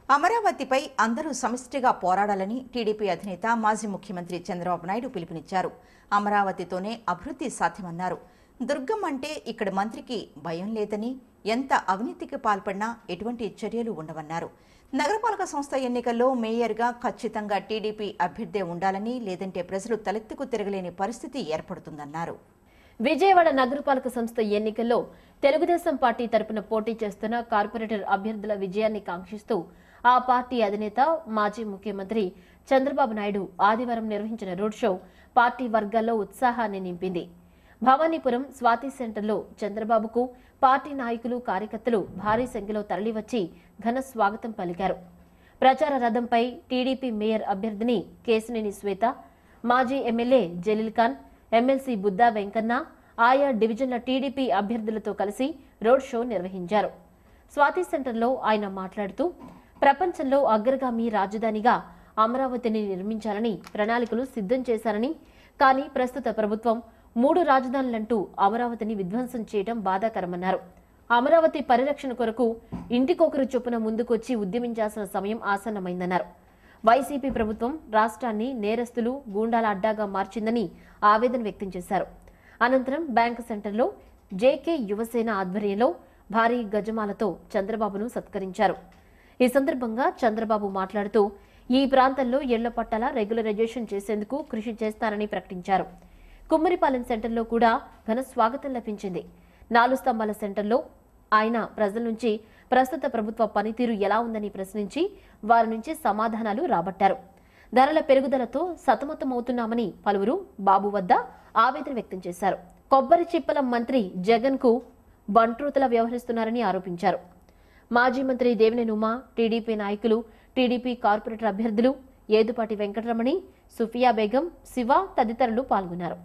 అమరావతిపై అందరూ సమిష్టిగా పోరాడాలని టీడీపీ అధినేత మాజీ ముఖ్యమంత్రి చంద్రబాబు నాయుడు పిలుపునిచ్చారు అమరావతితోనే అభివృద్ధి సాధ్యమన్నారు దుర్గం అంటే ఇక్కడ మంత్రికి భయం లేదని ఎంత అవినీతికి పాల్పడినా ఎటువంటి చర్యలు ఉండవన్నారు నగరపాలక సంస్థ ఎన్నికల్లో మేయర్గా ఖచ్చితంగా టీడీపీ అభ్యర్థే ఉండాలని లేదంటే ప్రజలు తలెత్తుకు తిరగలేని పరిస్థితి ఏర్పడుతుందన్నారు విజయవాడ నగరపాలక సంస్థ ఎన్నికల్లో తెలుగుదేశం పార్టీ తరపున పోటీ చేస్తున్న కార్పొరేటర్ అభ్యర్థుల విజయాన్ని కాంక్షిస్తూ ఆ పార్టీ అధినేత మాజీ ముఖ్యమంత్రి చంద్రబాబు నాయుడు ఆదివారం నిర్వహించిన రోడ్ షో పార్టీ వర్గాల్లో ఉత్సాహాన్ని నింపింది భవానీపురం స్వాతి సెంటర్లో చంద్రబాబుకు పార్టీ నాయకులు కార్యకర్తలు భారీ సంఖ్యలో తరలివచ్చి ఘన స్వాగతం పలికారు ప్రచార రథంపై టీడీపీ మేయర్ అభ్యర్థిని కేసినేని శ్వేత మాజీ ఎమ్మెల్యే జలీల్ ఖాన్ ఎమ్మెల్సీ బుద్దా వెంకన్న ఆయా డివిజన్ల టీడీపీ అభ్యర్థులతో కలిసి రోడ్ షో నిర్వహించారు స్వాతి సెంటర్లో ఆయన మాట్లాడుతూ ప్రపంచంలో అగ్రగామి రాజధానిగా అమరావతిని నిర్మించాలని ప్రణాళికలు సిద్ధం చేశారని కానీ ప్రస్తుత ప్రభుత్వం మూడు రాజధానులంటూ అమరావతిని విధ్వంసం చేయడం బాధాకరమన్నారు అమరావతి పరిరక్షణ కొరకు ఇంటికొకరు చొప్పున ముందుకొచ్చి ఉద్యమించాల్సిన సమయం ఆసన్నమైందన్నారు వైసీపీ ప్రభుత్వం రాష్ట్రాన్ని నేరస్తులు గూండాల అడ్డాగా మార్చిందని ఆవేదన వ్యక్తం చేశారు అనంతరం బ్యాంకు సెంటర్లో జేకే యువసేన ఆధ్వర్యంలో భారీ గజమాలతో చంద్రబాబును సత్కరించారు ఈ సందర్భంగా చంద్రబాబు మాట్లాడుతూ ఈ ప్రాంతంలో ఇళ్ల పట్టాల రెగ్యులరైజేషన్ చేసేందుకు కృషి చేస్తారని ప్రకటించారు కుమ్మరిపాలెం సెంటర్లో కూడా ఘన స్వాగతం లభించింది నాలుగు స్తంభాల సెంటర్లో ఆయన ప్రజల నుంచి ప్రస్తుత ప్రభుత్వ పనితీరు ఎలా ఉందని ప్రశ్నించి వారి నుంచి సమాధానాలు రాబట్టారు ధరల పెరుగుదలతో సతమతమవుతున్నామని పలువురు బాబు వద్ద ఆవేదన వ్యక్తం చేశారు కొబ్బరి చిప్పల మంత్రి జగన్ కు బంట్రోతల వ్యవహరిస్తున్నారని ఆరోపించారు మాజీ మంత్రి దేవినేని ఉమా టీడీపీ నాయకులు టీడీపీ కార్పొరేటర్ అభ్యర్థులు ఏదుపాటి వెంకటరమణి సుఫియా బేగం శివ తదితరులు పాల్గొన్నారు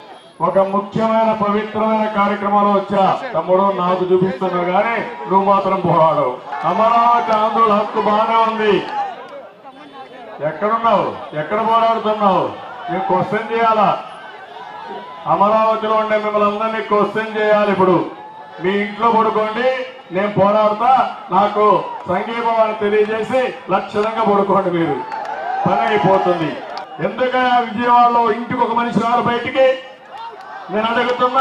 ఒక ముఖ్యమైన పవిత్రమైన కార్యక్రమాలు వచ్చా తమ్ముడు నాకు చూపిస్తున్నావు గానీ నువ్వు మాత్రం పోరాడు అమరావతి ఆందోళన హక్కు బాగానే ఉంది ఎక్కడున్నావు ఎక్కడ పోరాడుతున్నావు నేను క్వశ్చన్ చేయాలా అమరావతిలో ఉండే మిమ్మల్ని అందరినీ క్వశ్చన్ చేయాలి ఇప్పుడు మీ ఇంట్లో పడుకోండి నేను పోరాడుతా నాకు సంఘీభావాన్ని తెలియజేసి లక్షణంగా పడుకోండి మీరు పని అయిపోతుంది ఎందుకయ్యా విజయవాడలో ఇంటికి ఒక మనిషి రారు బయటికి నేను అడుగుతున్నా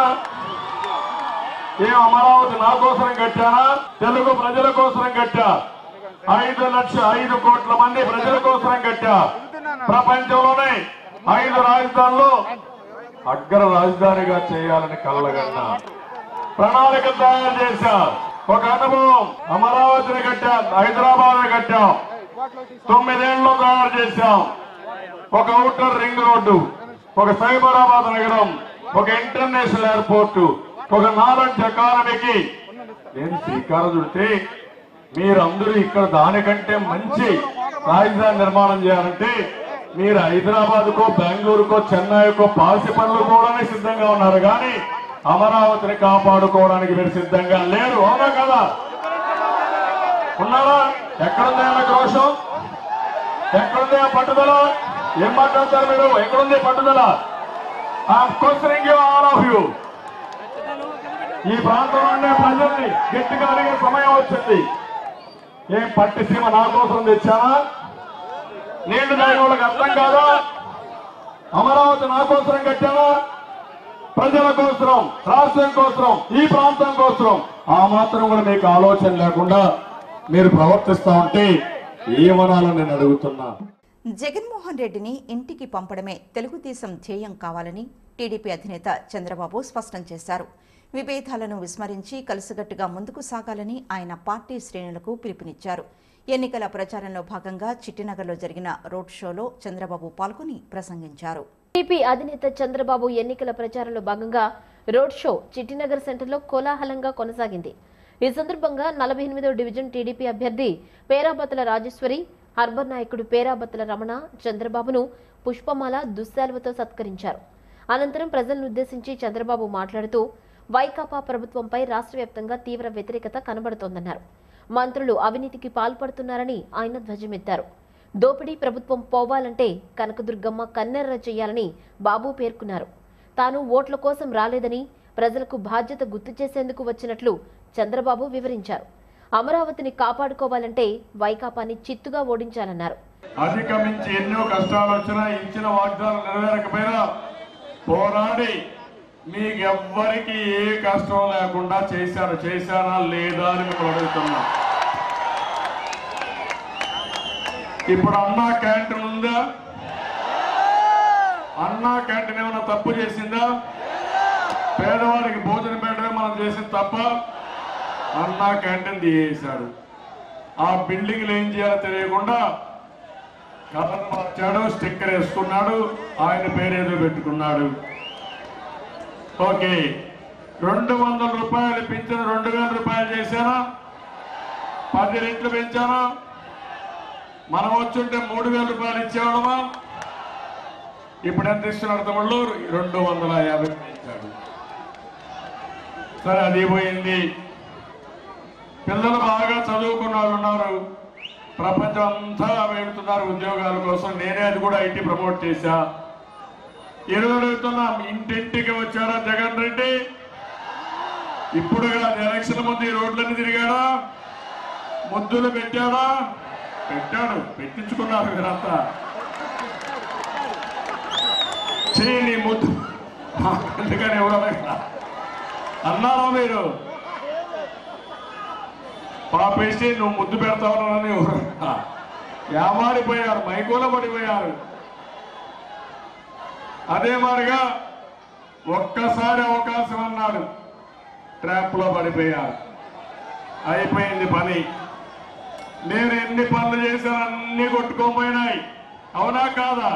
ఏం అమరావతి నా కోసం కట్టానా తెలుగు ప్రజల కోసం కట్టా ఐదు లక్ష ఐదు కోట్ల మంది ప్రజల కోసం కట్టా ప్రపంచంలోనే ఐదు రాజధానులు అగ్ర రాజధానిగా చేయాలని కలగన్నా ప్రణాళిక తయారు చేశా ఒక అనుభవం అమరావతిని కట్టాం హైదరాబాద్ కట్టాం తొమ్మిదేళ్లలో తయారు చేశాం ఒక అవుటర్ రింగ్ రోడ్డు ఒక సైబరాబాద్ నగరం ఒక ఇంటర్నేషనల్ ఎయిర్పోర్ట్ ఒక నాలెడ్జ్ ఎకానమీకి నేను శ్రీకారం చుడితే మీరందరూ ఇక్కడ దానికంటే మంచి రాజధాని నిర్మాణం చేయాలంటే మీరు హైదరాబాద్ కో బెంగళూరుకో చెన్నైకో పాసి పనులు కూడా సిద్ధంగా ఉన్నారు కానీ అమరావతిని కాపాడుకోవడానికి మీరు సిద్ధంగా లేరు అవునా కదా ఉన్నారా ఎక్కడుంది ఆయన క్రోషం ఎక్కడుంది ఆ పట్టుదల ఏం మాట్లాడతారు మీరు ఎక్కడుంది పట్టుదల I'm questioning you all of you ఈ ప్రాంతంలో ఉండే ప్రజల్ని గట్టిగా అడిగే సమయం వచ్చింది ఏం పట్టిసీమ నా కోసం తెచ్చానా నీళ్లు తాగిన వాళ్ళకి అర్థం కాదా అమరావతి నా కోసం కట్టానా ప్రజల కోసం రాష్ట్రం కోసం ఈ ప్రాంతం కోసం ఆ మాత్రం కూడా మీకు ఆలోచన లేకుండా మీరు ప్రవర్తిస్తా ఉంటే ఏమనాలో నేను అడుగుతున్నా జగన్మోహన్ రెడ్డిని ఇంటికి పంపడమే తెలుగుదేశం ధ్యేయం కావాలని టీడీపీ అధినేత చంద్రబాబు స్పష్టం చేశారు విభేదాలను విస్మరించి కలిసికట్టుగా ముందుకు సాగాలని ఆయన పార్టీ శ్రేణులకు పిలుపునిచ్చారు ఎన్నికల ప్రచారంలో భాగంగా చిట్టినగర్లో జరిగిన రోడ్ షోలో చంద్రబాబు పాల్గొని ప్రసంగించారు టీడీపీ అధినేత చంద్రబాబు ఎన్నికల ప్రచారంలో భాగంగా రోడ్ షో చిట్టినగర్ సెంటర్లో కోలాహలంగా కొనసాగింది ఈ సందర్భంగా నలభై ఎనిమిదో డివిజన్ టీడీపీ అభ్యర్థి పేరాబత్తుల రాజేశ్వరి అర్బన్ నాయకుడు పేరాబత్తుల రమణ చంద్రబాబును పుష్పమాల దుశ్శాలువతో సత్కరించారు అనంతరం ప్రజలను ఉద్దేశించి చంద్రబాబు మాట్లాడుతూ వైకాపా ప్రభుత్వంపై రాష్ట్ర వ్యాప్తంగా తీవ్ర వ్యతిరేకత కనబడుతోందన్నారు మంత్రులు అవినీతికి పాల్పడుతున్నారని ఆయన ధ్వజమెత్తారు దోపిడీ ప్రభుత్వం పోవాలంటే కనకదుర్గమ్మ కన్నెర్ర చేయాలని బాబు పేర్కొన్నారు తాను ఓట్ల కోసం రాలేదని ప్రజలకు బాధ్యత గుర్తు చేసేందుకు వచ్చినట్లు చంద్రబాబు వివరించారు అమరావతిని కాపాడుకోవాలంటే వైకాపాని చిత్తుగా ఓడించాలన్నారు అధిగమించి ఎన్నో కష్టాలు వచ్చినా ఇచ్చిన వాగ్దానం నెరవేరకపోయినా పోరాడి మీకు ఎవ్వరికి ఏ కష్టం లేకుండా చేశాను చేశానా లేదా అని మిమ్మల్ని అడుగుతున్నా ఇప్పుడు అన్నా క్యాంటీన్ ఉందా అన్నా క్యాంటీన్ ఏమైనా తప్పు చేసిందా పేదవాడికి భోజనం పెట్టడమే మనం చేసింది తప్ప అన్నా క్యాంటీన్ తీయేశాడు ఆ బిల్డింగ్లు ఏం చేయాలో తెలియకుండా కలర్ మార్చాడు స్టిక్కర్ వేసుకున్నాడు ఆయన పేరేదో పెట్టుకున్నాడు ఓకే రెండు వందల రూపాయలు పెంచిన రెండు వేల రూపాయలు చేశానా పది రెట్లు పెంచానా మనం వచ్చుంటే మూడు వేల రూపాయలు ఇచ్చేవాళ్ళమా ఇప్పుడు ఎంత ఇస్తున్నారు తమ్ముళ్ళు రెండు వందల యాభై పెంచాడు సరే అది పోయింది పిల్లలు బాగా చదువుకున్న వాళ్ళు ఉన్నారు ప్రపంచం అంతా వెళ్తున్నారు ఉద్యోగాల కోసం నేనే అది కూడా ఐటీ ప్రమోట్ చేశా ఈరోజు అడుగుతున్నాం ఇంటింటికి వచ్చాడా జగన్ రెడ్డి ఇప్పుడు కాదు ఎలక్షన్ ముందు ఈ రోడ్లన్నీ తిరిగాడా ముద్దులు పెట్టాడా పెట్టాడు పెట్టించుకున్నారు మీరంతా చేయి నీ ముద్దు ఎందుకని ఎవరో అన్నారా మీరు పాపేసి నువ్వు ముద్దు పెడతావని ఎవరు ఏమారిపోయారు మైకోల పడిపోయారు అదే మాదిరిగా ఒక్కసారి అవకాశం అన్నాడు ట్రాప్ లో పడిపోయారు అయిపోయింది పని నేను ఎన్ని పనులు చేశాను అన్ని కొట్టుకోపోయినాయి అవునా కాదా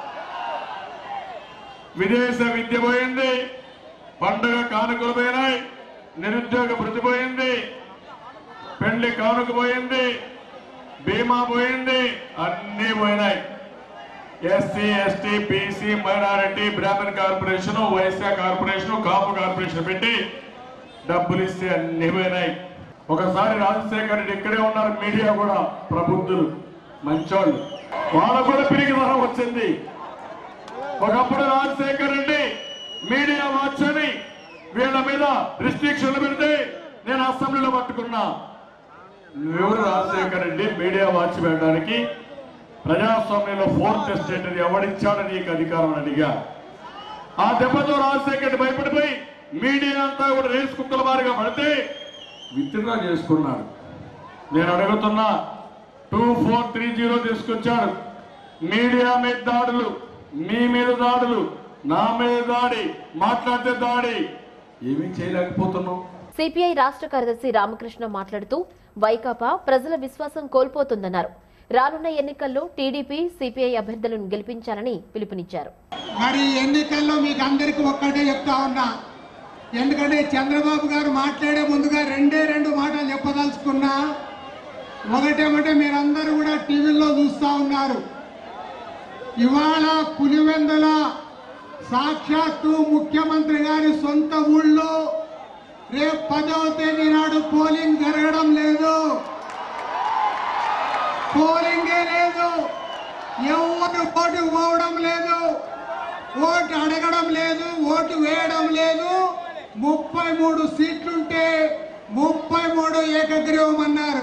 విదేశ విద్య పోయింది పండుగ కానుకలు పోయినాయి నిరుద్యోగ భృతి పోయింది పెళ్లి కానుక పోయింది బీమా పోయింది అన్నీ పోయినాయి SC ST BC minority Brahmin corporation Vysya corporation Kapu corporation పెట్టి డబ్బులు ఇస్తే అన్ని పోయినాయి ఒకసారి రాజశేఖర్ రెడ్డి ఇక్కడే ఉన్నారు మీడియా కూడా ప్రబుద్ధులు మంచోళ్ళు వాళ్ళకు కూడా పిరిగిదనం వచ్చింది ఒకప్పుడు రాజశేఖర్ రెడ్డి మీడియా వాచని వీళ్ళ మీద రిస్ట్రిక్షన్లు పెడితే నేను అసెంబ్లీలో పట్టుకున్నా నువ్వెవరు రాజశేఖర్ రెడ్డి మీడియా వాచ్ పెట్టడానికి ప్రజాస్వామ్యంలో ఫోర్త్ ఎస్టేట్ అది ఎవడిచ్చాడు నీకు అధికారం అని అడిగా ఆ దెబ్బతో రాజశేఖర్ రెడ్డి భయపడిపోయి మీడియా అంతా కూడా రేసు కుక్కల మారిగా పడితే విత్డ్రా చేసుకున్నాడు నేను అడుగుతున్నా టూ ఫోర్ త్రీ జీరో తీసుకొచ్చాడు మీడియా మీద దాడులు మీ మీద దాడులు నా మీద దాడి మాట్లాడితే దాడి ఏమీ చేయలేకపోతున్నాం సిపిఐ రాష్ట్ర కార్యదర్శి రామకృష్ణ మాట్లాడుతూ వైకాపా ప్రజల విశ్వాసం కోల్పోతుందన్నారు రానున్న ఎన్నికల్లో టీడీపీ సిపిఐ అభ్యర్థులను గెలిపించాలని పిలుపునిచ్చారు మరి ఈ ఎన్నికల్లో మీకు అందరికీ ఒక్కటే చెప్తా ఉన్నా ఎందుకంటే చంద్రబాబు గారు మాట్లాడే ముందుగా రెండే రెండు మాటలు చెప్పదలుచుకున్నా ఒకటేమంటే మీరందరూ కూడా టీవీల్లో చూస్తూ ఉన్నారు ఇవాళ పులివెందుల సాక్షాత్తు ముఖ్యమంత్రి గారి సొంత ఊళ్ళో రేపు పదవ తేదీ నాడు పోలింగ్ జరగడం లేదు పోలింగే లేదు ఎవరు ఓటుకు పోవడం లేదు ఓటు అడగడం లేదు ఓటు వేయడం లేదు ముప్పై మూడు సీట్లుంటే ముప్పై మూడు ఏకగ్రీవం అన్నారు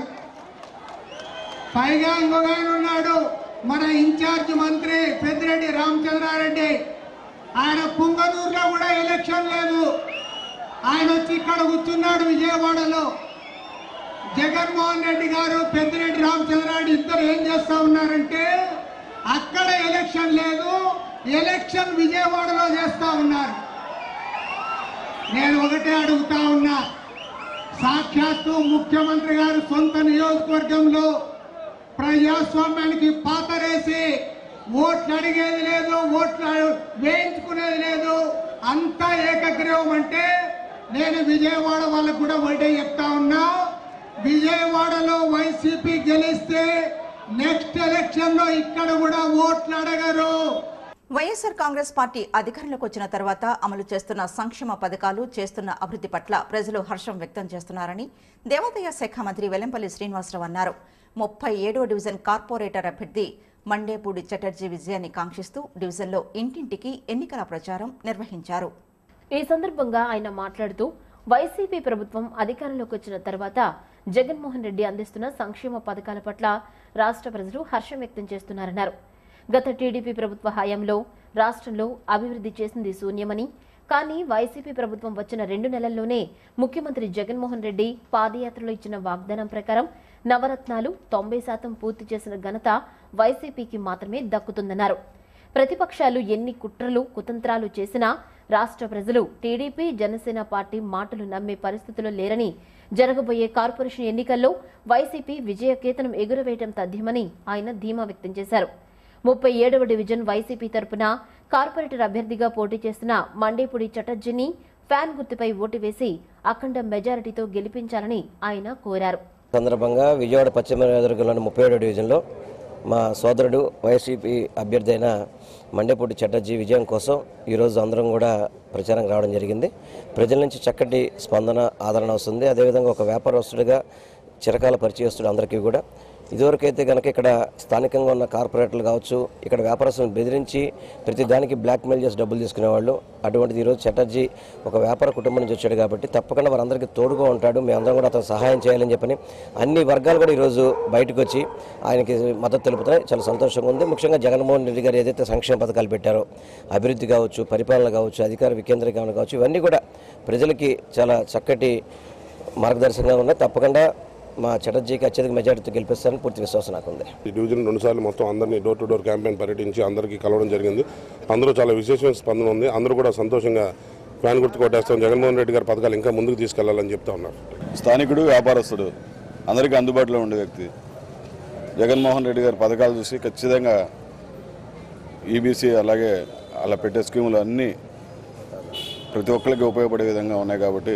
పైగా ఇంకొక ఆయన ఉన్నాడు మన ఇన్ఛార్జ్ మంత్రి పెద్దిరెడ్డి రామచంద్రారెడ్డి ఆయన పుంగనూరులో కూడా ఎలక్షన్ లేదు ఆయన వచ్చి ఇక్కడ కూర్చున్నాడు విజయవాడలో జగన్మోహన్ రెడ్డి గారు పెద్దిరెడ్డి రామచంద్రారెడ్డి ఇద్దరు ఏం చేస్తా ఉన్నారంటే అక్కడ ఎలక్షన్ లేదు ఎలక్షన్ విజయవాడలో చేస్తా ఉన్నారు నేను ఒకటే అడుగుతా ఉన్నా సాక్షాత్తు ముఖ్యమంత్రి గారు సొంత నియోజకవర్గంలో ప్రజాస్వామ్యానికి పాతరేసి ఓట్లు అడిగేది లేదు ఓట్లు అ- వేయించుకునేది లేదు అంతా ఏకగ్రీవం అంటే నేను విజయవాడ వాళ్ళకు కూడా ఒకటే చెప్తా ఉన్నా విజయవాడలో వైసీపీ గెలిస్తే నెక్స్ట్ ఎలక్షన్ లో ఇక్కడ కూడా ఓట్లు అడగరు వైఎస్ఆర్ కాంగ్రెస్ పార్టీ అధికారంలోకి వచ్చిన తర్వాత అమలు చేస్తున్న సంక్షేమ పథకాలు చేస్తున్న అభివృద్ధి పట్ల ప్రజలు హర్షం వ్యక్తం చేస్తున్నారని దేవాదాయ శాఖ మంత్రి వెల్లంపల్లి శ్రీనివాసరావు అన్నారు ముప్పై ఏడో డివిజన్ కార్పొరేటర్ అభ్యర్థి మండేపూడి చటర్జీ విజయాన్ని కాంక్షిస్తూ డివిజన్లో ఇంటింటికి ఎన్నికల ప్రచారం నిర్వహించారు ఈ సందర్భంగా ఆయన మాట్లాడుతూ వైసీపీ ప్రభుత్వం అధికారంలోకి వచ్చిన తర్వాత జగన్మోహన్ రెడ్డి అందిస్తున్న సంక్షేమ పథకాల పట్ల రాష్ట్ర ప్రజలు హర్షం వ్యక్తం చేస్తున్నారన్నారు గత టీడీపీ ప్రభుత్వ హయాంలో రాష్ట్రంలో అభివృద్ధి చేసింది శూన్యమని కానీ వైసీపీ ప్రభుత్వం వచ్చిన రెండు నెలల్లోనే ముఖ్యమంత్రి జగన్మోహన్ రెడ్డి పాదయాత్రలో ఇచ్చిన వాగ్దానం ప్రకారం నవరత్నాలు తొంభై శాతం పూర్తి చేసిన ఘనత వైసీపీకి మాత్రమే దక్కుతుందన్నారు ప్రతిపక్షాలు ఎన్ని కుట్రలు కుతంత్రాలు చేసినా రాష్ట్ర ప్రజలు టీడీపీ జనసేన పార్టీ మాటలు నమ్మే పరిస్థితిలో లేరని జరగబోయే కార్పొరేషన్ ఎన్నికల్లో వైసీపీ విజయకేతనం ఎగురవేయటం తథ్యమని ఆయన ధీమా వ్యక్తం చేశారు ముప్పై ఏడవ డివిజన్ వైసీపీ తరపున కార్పొరేటర్ అభ్యర్థిగా పోటీ చేస్తున్న మండేపూడి చటర్జీని ఫ్యాన్ గుర్తుపై ఓటు వేసి అఖండ మెజారిటీతో గెలిపించాలని ఆయన కోరారు సందర్భంగా విజయవాడ పశ్చిమ నియోజకవర్గంలోని ముప్పై ఏడో డివిజన్లో మా సోదరుడు వైసీపీ అభ్యర్థి అయిన మండేపూడి చటర్జీ విజయం కోసం ఈరోజు అందరం కూడా ప్రచారం రావడం జరిగింది ప్రజల నుంచి చక్కటి స్పందన ఆదరణ వస్తుంది అదేవిధంగా ఒక వ్యాపారస్తుడిగా చిరకాల పరిచయస్తుడు అందరికీ కూడా ఇదివరకైతే కనుక ఇక్కడ స్థానికంగా ఉన్న కార్పొరేటర్లు కావచ్చు ఇక్కడ వ్యాపారస్తులను బెదిరించి ప్రతి దానికి బ్లాక్మెయిల్ చేసి డబ్బులు తీసుకునేవాళ్ళు అటువంటిది ఈరోజు చటర్జీ ఒక వ్యాపార కుటుంబం నుంచి వచ్చాడు కాబట్టి తప్పకుండా వారందరికీ తోడుగా ఉంటాడు మేమందరం కూడా అతను సహాయం చేయాలని చెప్పని అన్ని వర్గాలు కూడా ఈరోజు బయటకు వచ్చి ఆయనకి మద్దతు తెలుపుతున్నాయి చాలా సంతోషంగా ఉంది ముఖ్యంగా జగన్మోహన్ రెడ్డి గారు ఏదైతే సంక్షేమ పథకాలు పెట్టారో అభివృద్ధి కావచ్చు పరిపాలన కావచ్చు అధికార వికేంద్రీకరణ కావచ్చు ఇవన్నీ కూడా ప్రజలకి చాలా చక్కటి మార్గదర్శకంగా ఉన్నాయి తప్పకుండా మా చటర్జీకి అత్యధిక మెజారిటీతో గెలిపిస్తారని పూర్తి విశ్వాసం నాకు ఉంది ఈ డివిజన్ రెండుసార్లు మొత్తం అందరినీ డోర్ టు డోర్ క్యాంపెయిన్ పర్యటించి అందరికీ కలవడం జరిగింది అందరూ చాలా విశేషమైన స్పందన ఉంది అందరూ కూడా సంతోషంగా ఫ్యాన్ గుర్తు కొట్టేస్తాం జగన్మోహన్ రెడ్డి గారి పథకాలు ఇంకా ముందుకు తీసుకెళ్లాలని చెప్తా ఉన్నారు స్థానికుడు వ్యాపారస్తుడు అందరికీ అందుబాటులో ఉండే వ్యక్తి జగన్మోహన్ రెడ్డి గారి పథకాలు చూసి ఖచ్చితంగా ఈబీసీ అలాగే అలా పెట్టే స్కీములు అన్నీ ప్రతి ఒక్కరికి ఉపయోగపడే విధంగా ఉన్నాయి కాబట్టి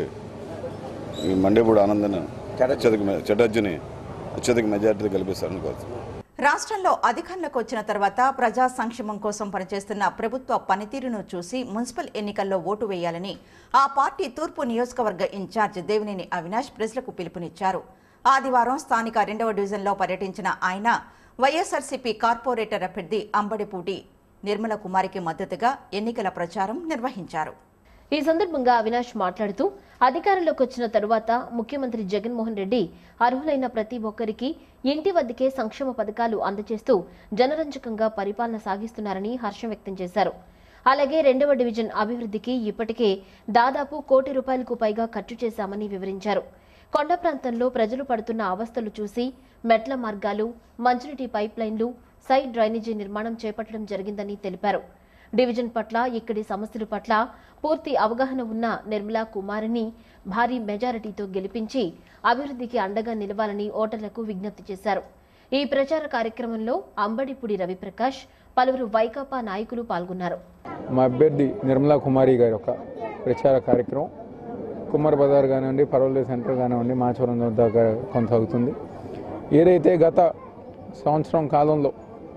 ఈ మండేపూడి ఆనందన్ అత్యధిక మె- చటర్జీని అత్యధిక మెజార్టీ గెలిపిస్తారని కోరుతున్నాను రాష్ట్రంలో అధికారంలోకి వచ్చిన తర్వాత ప్రజా సంక్షేమం కోసం పనిచేస్తున్న ప్రభుత్వ పనితీరును చూసి మున్సిపల్ ఎన్నికల్లో ఓటు వేయాలని ఆ పార్టీ తూర్పు నియోజకవర్గ ఇన్ఛార్జ్ దేవినేని అవినాష్ ప్రజలకు పిలుపునిచ్చారు ఆదివారం స్థానిక రెండవ డివిజన్లో పర్యటించిన ఆయన వైఎస్ఆర్సీపీ కార్పొరేటర్ అభ్యర్థి అంబడిపూడి నిర్మల కుమారికి మద్దతుగా ఎన్నికల ప్రచారం నిర్వహించారు ఈ సందర్భంగా అవినాష్ మాట్లాడుతూ అధికారంలోకి వచ్చిన తరువాత ముఖ్యమంత్రి జగన్మోహన్ రెడ్డి అర్హులైన ప్రతి ఒక్కరికి ఇంటి వద్దకే సంక్షేమ పథకాలు అందజేస్తూ జనరంజకంగా పరిపాలన సాగిస్తున్నారని హర్షం వ్యక్తం చేశారు అలాగే రెండవ డివిజన్ అభివృద్ధికి ఇప్పటికే దాదాపు కోటి రూపాయలకు పైగా ఖర్చు చేశామని వివరించారు కొండ ప్రాంతంలో ప్రజలు పడుతున్న అవస్థలు చూసి మెట్ల మార్గాలు మంచినీటి పైప్ లైన్లు సైడ్ డ్రైనేజీ నిర్మాణం చేపట్టడం జరిగిందని తెలిపారు డివిజన్ పట్ల ఇక్కడి సమస్యల పట్ల పూర్తి అవగాహన ఉన్న నిర్మలా కుమారిని భారీ మెజారిటీతో గెలిపించి అభివృద్ధికి అండగా నిలవాలని ఓటర్లకు విజ్ఞప్తి చేశారు ఈ ప్రచార కార్యక్రమంలో అంబడిపుడి రవిప్రకాష్ పలువురు వైకాపా నాయకులు పాల్గొన్నారు మా అభ్యర్థి నిర్మలా కుమారి గారి యొక్క ప్రచార కార్యక్రమం కుమార్ బజార్ కానివ్వండి పర్వలే సెంటర్ కానివ్వండి మాచవరం దాకా కొనసాగుతుంది ఏదైతే గత సంవత్సరం కాలంలో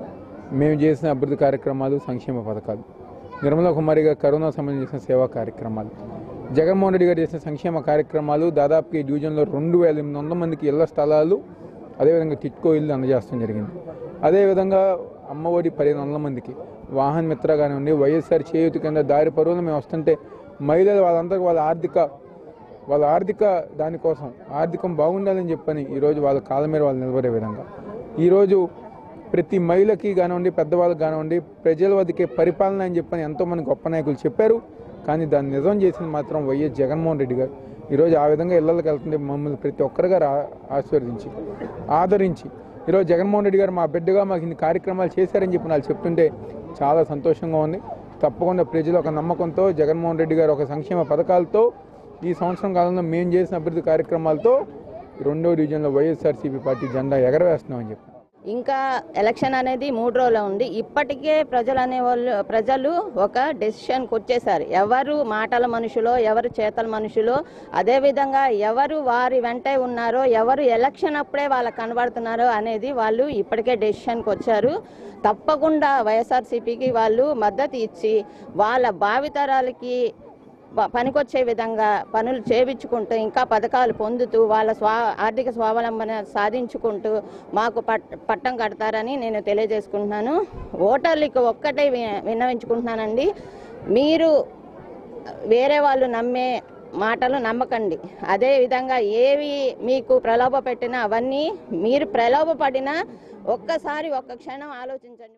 మేము చేసిన అభివృద్ధి కార్యక్రమాలు సంక్షేమ పథకాలు నిర్మలా కుమారి గారు కరోనా సంబంధించిన సేవా కార్యక్రమాలు జగన్మోహన్ రెడ్డి గారు చేసిన సంక్షేమ కార్యక్రమాలు దాదాపుగా ఈ డివిజన్లో రెండు వేల ఎనిమిది వందల మందికి ఇళ్ల స్థలాలు అదేవిధంగా టిట్కో ఇల్లు అందజేస్తాం జరిగింది అదేవిధంగా అమ్మఒడి పదిహేను వందల మందికి వాహన మిత్ర కానివ్వండి వైఎస్ఆర్ చేయూతి కింద దారి పరువులు మేము వస్తుంటే మహిళలు వాళ్ళందరికీ వాళ్ళ ఆర్థిక వాళ్ళ ఆర్థిక దానికోసం ఆర్థికం బాగుండాలని చెప్పని ఈరోజు వాళ్ళ కాళ్ళ మీద వాళ్ళు నిలబడే విధంగా ఈరోజు ప్రతి మహిళకి కానివ్వండి పెద్దవాళ్ళకి కానివ్వండి ప్రజల వద్దకే పరిపాలన అని చెప్పని ఎంతోమంది గొప్ప నాయకులు చెప్పారు కానీ దాన్ని నిజం చేసింది మాత్రం వైఎస్ జగన్మోహన్ రెడ్డి గారు ఈరోజు ఆ విధంగా ఇళ్లకి వెళ్తుంటే మమ్మల్ని ప్రతి ఒక్కరు గారు ఆ- ఆశీర్వదించి ఆదరించి ఈరోజు జగన్మోహన్ రెడ్డి గారు మా బిడ్డగా మాకు ఇన్ని కార్యక్రమాలు చేశారని చెప్పి నాకు చెప్తుంటే చాలా సంతోషంగా ఉంది తప్పకుండా ప్రజలు ఒక నమ్మకంతో జగన్మోహన్ రెడ్డి గారు ఒక సంక్షేమ పథకాలతో ఈ సంవత్సరం కాలంలో మేము చేసిన అభివృద్ధి కార్యక్రమాలతో రెండో డివిజన్లో వైఎస్ఆర్సీపీ పార్టీ జెండా ఎగరవేస్తున్నామని చెప్పి ఇంకా ఎలక్షన్ అనేది మూడు రోజులు ఉంది ఇప్పటికే ప్రజలు అనేవాళ్ళు ప్రజలు ఒక డెసిషన్కి వచ్చేసారు ఎవరు మాటల మనుషులో ఎవరు చేతల మనుషులో అదేవిధంగా ఎవరు వారి వెంటే ఉన్నారో ఎవరు ఎలక్షన్ అప్పుడే వాళ్ళకి కనబడుతున్నారో అనేది వాళ్ళు ఇప్పటికే డెసిషన్కి వచ్చారు తప్పకుండా వైఎస్ఆర్సీపీకి వాళ్ళు మద్దతు ఇచ్చి వాళ్ళ భావితరాలకి ప- పనికొచ్చే విధంగా పనులు చేయించుకుంటూ ఇంకా పథకాలు పొందుతూ వాళ్ళ స్వా ఆర్థిక స్వావలంబన సాధించుకుంటూ మాకు పట్ పట్టం కడతారని నేను తెలియజేసుకుంటున్నాను ఓటర్లకి ఒక్కటే వి- విన్నవించుకుంటున్నానండి మీరు వేరే వాళ్ళు నమ్మే మాటలు నమ్మకండి అదే విధంగా ఏవి మీకు ప్రలోభ పెట్టినా అవన్నీ మీరు ప్రలోభపడినా ఒక్కసారి ఒక్క క్షణం ఆలోచించండి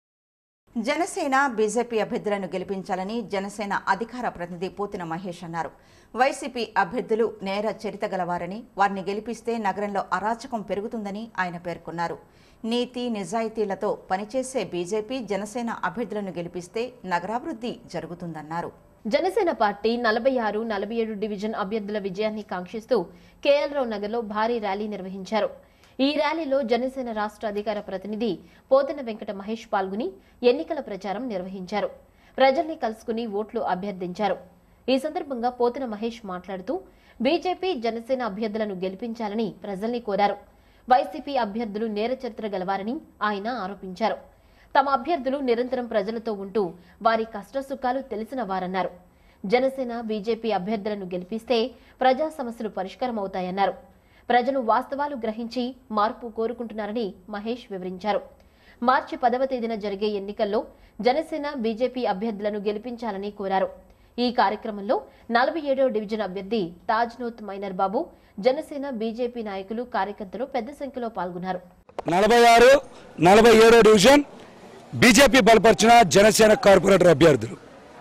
జనసేన బీజేపీ అభ్యర్థులను గెలిపించాలని జనసేన అధికార ప్రతినిధి పోతిన మహేష్ అన్నారు వైసీపీ అభ్యర్థులు నేర చరిత గలవారని వారిని గెలిపిస్తే నగరంలో అరాచకం పెరుగుతుందని ఆయన పేర్కొన్నారు నీతి నిజాయితీలతో పనిచేసే బీజేపీ జనసేన అభ్యర్థులను గెలిపిస్తే నగరాభివృద్ధి జరుగుతుందన్నారు జనసేన పార్టీ నలభై ఆరు నలభై ఏడు డివిజన్ అభ్యర్థుల విజయాన్ని కాంక్షిస్తూ కేఎల్ రావు నగర్లో భారీ ర్యాలీ నిర్వహించారు ఈ ర్యాలీలో జనసేన రాష్ట్ర అధికార ప్రతినిధి పోతన వెంకట మహేష్ పాల్గొని ఎన్నికల ప్రచారం నిర్వహించారు ప్రజల్ని కలుసుకుని ఓట్లు అభ్యర్థించారు ఈ సందర్భంగా పోతన మహేష్ మాట్లాడుతూ బీజేపీ జనసేన అభ్యర్థులను గెలిపించాలని ప్రజల్ని కోరారు వైసీపీ అభ్యర్థులు నేర చరిత్ర గలవారని ఆయన ఆరోపించారు తమ అభ్యర్థులు నిరంతరం ప్రజలతో ఉంటూ వారి కష్టసుఖాలు తెలిసిన వారన్నారు జనసేన బీజేపీ అభ్యర్థులను గెలిపిస్తే ప్రజా సమస్యలు పరిష్కారం అవుతాయన్నారు ప్రజలు వాస్తవాలు గ్రహించి మార్పు కోరుకుంటున్నారని మహేష్ వివరించారు మార్చి పదవ తేదీన జరిగే ఎన్నికల్లో జనసేన బీజేపీ అభ్యర్థులను గెలిపించాలని కోరారు ఈ కార్యక్రమంలో నలభై ఏడవ డివిజన్ అభ్యర్థి తాజ్నోత్ మైనర్ బాబు జనసేన బీజేపీ నాయకులు కార్యకర్తలు పెద్ద సంఖ్యలో పాల్గొన్నారు నలభై ఆరు నలభై ఏడో డివిజన్ బీజేపీ బలపరిచిన జనసేన కార్పొరేటర్ అభ్యర్థులు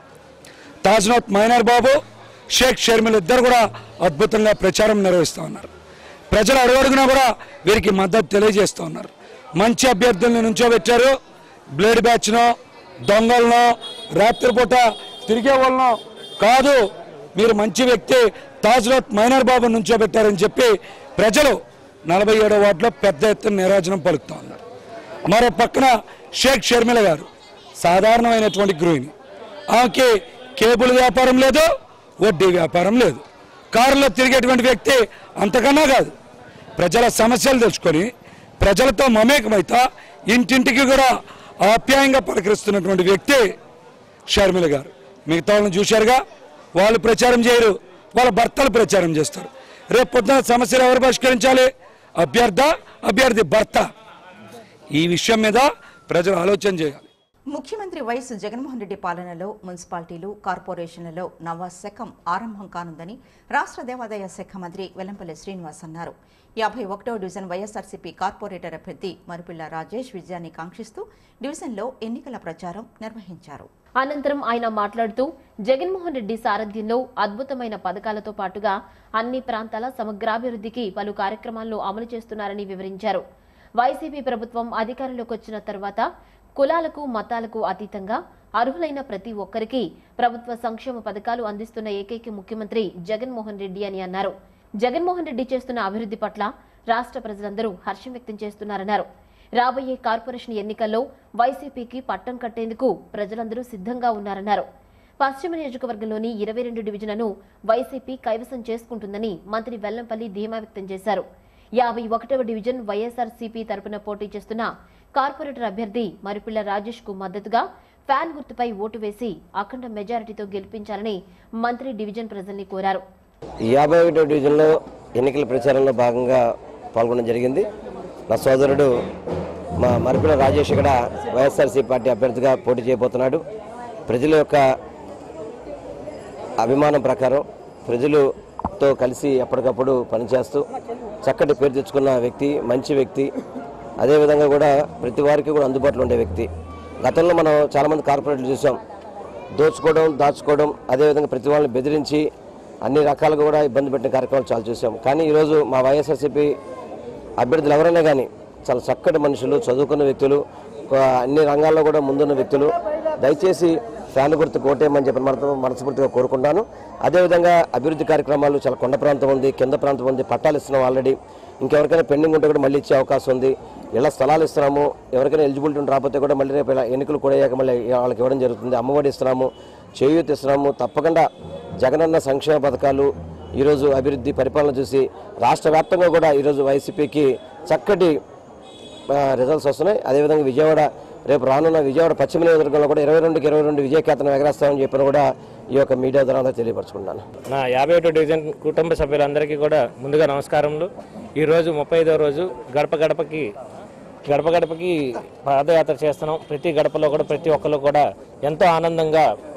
తాజ్నాథ్ మైనర్ బాబు షేక్ షర్మిల్ ఇద్దరు కూడా అద్భుతంగా ప్రచారం నిర్వహిస్తూ ఉన్నారు ప్రజలు అడుగడుగునా కూడా వీరికి మద్దతు తెలియజేస్తూ ఉన్నారు మంచి అభ్యర్థుల్ని నుంచోబెట్టారు బ్లేడ్ బ్యాచ్నో దొంగలనో రాత్రిపూట తిరిగే వాళ్ళనో కాదు మీరు మంచి వ్యక్తి తాజ్నాథ్ మైనర్ బాబు నుంచోబెట్టారని చెప్పి ప్రజలు నలభై ఏడో వార్డులో పెద్ద ఎత్తున నిరాజనం పలుకుతూ ఉన్నారు మరో పక్కన షేక్ షర్మిల గారు సాధారణమైనటువంటి గృహిణి ఆమెకి కేబుల్ వ్యాపారం లేదు వడ్డీ వ్యాపారం లేదు కారులో తిరిగేటువంటి వ్యక్తి అంతకన్నా కాదు ప్రజల సమస్యలు తెలుసుకొని ప్రజలతో మమేకమైతా ఇంటింటికి కూడా ఆప్యాయంగా పలకరిస్తున్నటువంటి వ్యక్తి షర్మిల గారు మిగతా వాళ్ళని చూశారుగా వాళ్ళు ప్రచారం చేయరు వాళ్ళ భర్తలు ప్రచారం చేస్తారు రేపు పొద్దున సమస్యలు ఎవరు పరిష్కరించాలి అభ్యర్థ అభ్యర్థి భర్త ఈ విషయం మీద ప్రజలు ఆలోచన చేయాలి ముఖ్యమంత్రి వైఎస్ జగన్మోహన్ రెడ్డి పాలనలో మున్సిపాలిటీలు కార్పొరేషన్లలో నవ శకం ఆరంభం కానుందని రాష్ట్ర దేవాదాయ శాఖ మంత్రి వెల్లంపల్లి శ్రీనివాస్ అన్నారు యాభై ఒకటో డివిజన్ వైఎస్ఆర్సీపీ కార్పొరేటర్ అభ్యర్థి మరుపిల్ల రాజేష్ విజయాన్ని కాంక్షిస్తూ డివిజన్లో ఎన్నికల ప్రచారం నిర్వహించారు అనంతరం ఆయన మాట్లాడుతూ జగన్మోహన్ రెడ్డి సారథ్యంలో అద్భుతమైన పథకాలతో పాటుగా అన్ని ప్రాంతాల సమగ్రాభివృద్ధికి పలు కార్యక్రమాలను అమలు చేస్తున్నారని వివరించారు వైసీపీ ప్రభుత్వం అధికారంలోకి వచ్చిన తర్వాత కులాలకు మతాలకు అతీతంగా అర్హులైన ప్రతి ఒక్కరికి ప్రభుత్వ సంక్షేమ పథకాలు అందిస్తున్న ఏకైక ముఖ్యమంత్రి జగన్మోహన్ రెడ్డి అని అన్నారు జగన్మోహన్ రెడ్డి చేస్తున్న అభివృద్ధి పట్ల రాష్ట్ర ప్రజలందరూ హర్షం వ్యక్తం చేస్తున్నారన్నారు రాబోయే కార్పొరేషన్ ఎన్నికల్లో వైసీపీకి పట్టం కట్టేందుకు ప్రజలందరూ సిద్ధంగా ఉన్నారన్నారు పశ్చిమ నియోజకవర్గంలోని ఇరవై రెండు డివిజన్లను వైసీపీ కైవసం చేసుకుంటుందని మంత్రి వెల్లంపల్లి ధీమా వ్యక్తం చేశారు యాభై ఒకటవ డివిజన్ వైఎస్ఆర్సీపీ తరపున పోటీ చేస్తున్న కార్పొరేటర్ అభ్యర్థి మరిపిళ్ల రాజేష్ కు మద్దతుగా ఫ్యాన్ గుర్తుపై ఓటు వేసి అఖండ మెజారిటీతో గెలిపించాలని మంత్రి డివిజన్ ప్రజల్ని కోరారు యాభై ఒకటో డివిజన్లో ఎన్నికల ప్రచారంలో భాగంగా పాల్గొనడం జరిగింది నా సోదరుడు మా మరిపిల రాజేష్ ఇక్కడ వైఎస్ఆర్సీ పార్టీ అభ్యర్థిగా పోటీ చేయబోతున్నాడు ప్రజల యొక్క అభిమానం ప్రకారం ప్రజలతో కలిసి ఎప్పటికప్పుడు పనిచేస్తూ చక్కటి పేరు తెచ్చుకున్న వ్యక్తి మంచి వ్యక్తి అదేవిధంగా కూడా ప్రతి వారికి కూడా అందుబాటులో ఉండే వ్యక్తి గతంలో మనం చాలామంది కార్పొరేట్లు చూసాం దోచుకోవడం దాచుకోవడం అదేవిధంగా ప్రతి వాళ్ళని బెదిరించి అన్ని రకాలుగా కూడా ఇబ్బంది పెట్టిన కార్యక్రమాలు చాలా చూసాం కానీ ఈరోజు మా వైఎస్ఆర్సీపీ అభ్యర్థులు ఎవరైనా కానీ చాలా చక్కటి మనుషులు చదువుకున్న వ్యక్తులు ఆ, అన్ని రంగాల్లో కూడా ముందున్న వ్యక్తులు దయచేసి ఫ్యాన్ గుర్తు కోటేయమని చెప్పి మనతో మనస్ఫూర్తిగా కోరుకుంటాను అదేవిధంగా అభివృద్ధి కార్యక్రమాలు చాలా కొండ ప్రాంతం ఉంది కింద ప్రాంతం ఉంది పట్టాలు ఇస్తున్నాం ఆల్రెడీ ఇంకెవరికైనా పెండింగ్ ఉంటే కూడా మళ్ళీ ఇచ్చే అవకాశం ఉంది ఇళ్ల స్థలాలు ఇస్తున్నాము ఎవరికైనా ఎలిజిబిలిటీ ఉంటే రాకపోతే కూడా మళ్ళీ రేపు ఇలా ఎన్నికలు కూడా అయ్యాక మళ్ళీ వాళ్ళకి ఇవ్వడం జరుగుతుంది అమ్మఒడి ఇస్తున్నాము చేయూత ఇస్తున్నాము తప్పకుండా జగనన్న సంక్షేమ పథకాలు ఈరోజు అభివృద్ధి పరిపాలన చూసి రాష్ట్ర వ్యాప్తంగా కూడా ఈరోజు వైసీపీకి చక్కటి ఆ, రిజల్ట్స్ వస్తున్నాయి అదేవిధంగా విజయవాడ రేపు రానున్న విజయవాడ పశ్చిమ నియోజకవర్గంలో కూడా ఇరవై రెండుకి ఇరవై రెండు విజయకేతనం ఎగరేస్తామని చెప్పిన కూడా ఈ యొక్క మీడియా ద్వారా తెలియపరచుకుంటాను నా యాభై ఒకటో డివిజన్ కుటుంబ సభ్యులందరికీ కూడా ముందుగా నమస్కారములు ఈరోజు ముప్పై ఐదో రోజు గడప గడపకి గడప గడపకి పాదయాత్ర చేస్తున్నాం ప్రతి గడపలో కూడా ప్రతి ఒక్కరు కూడా ఎంతో ఆనందంగా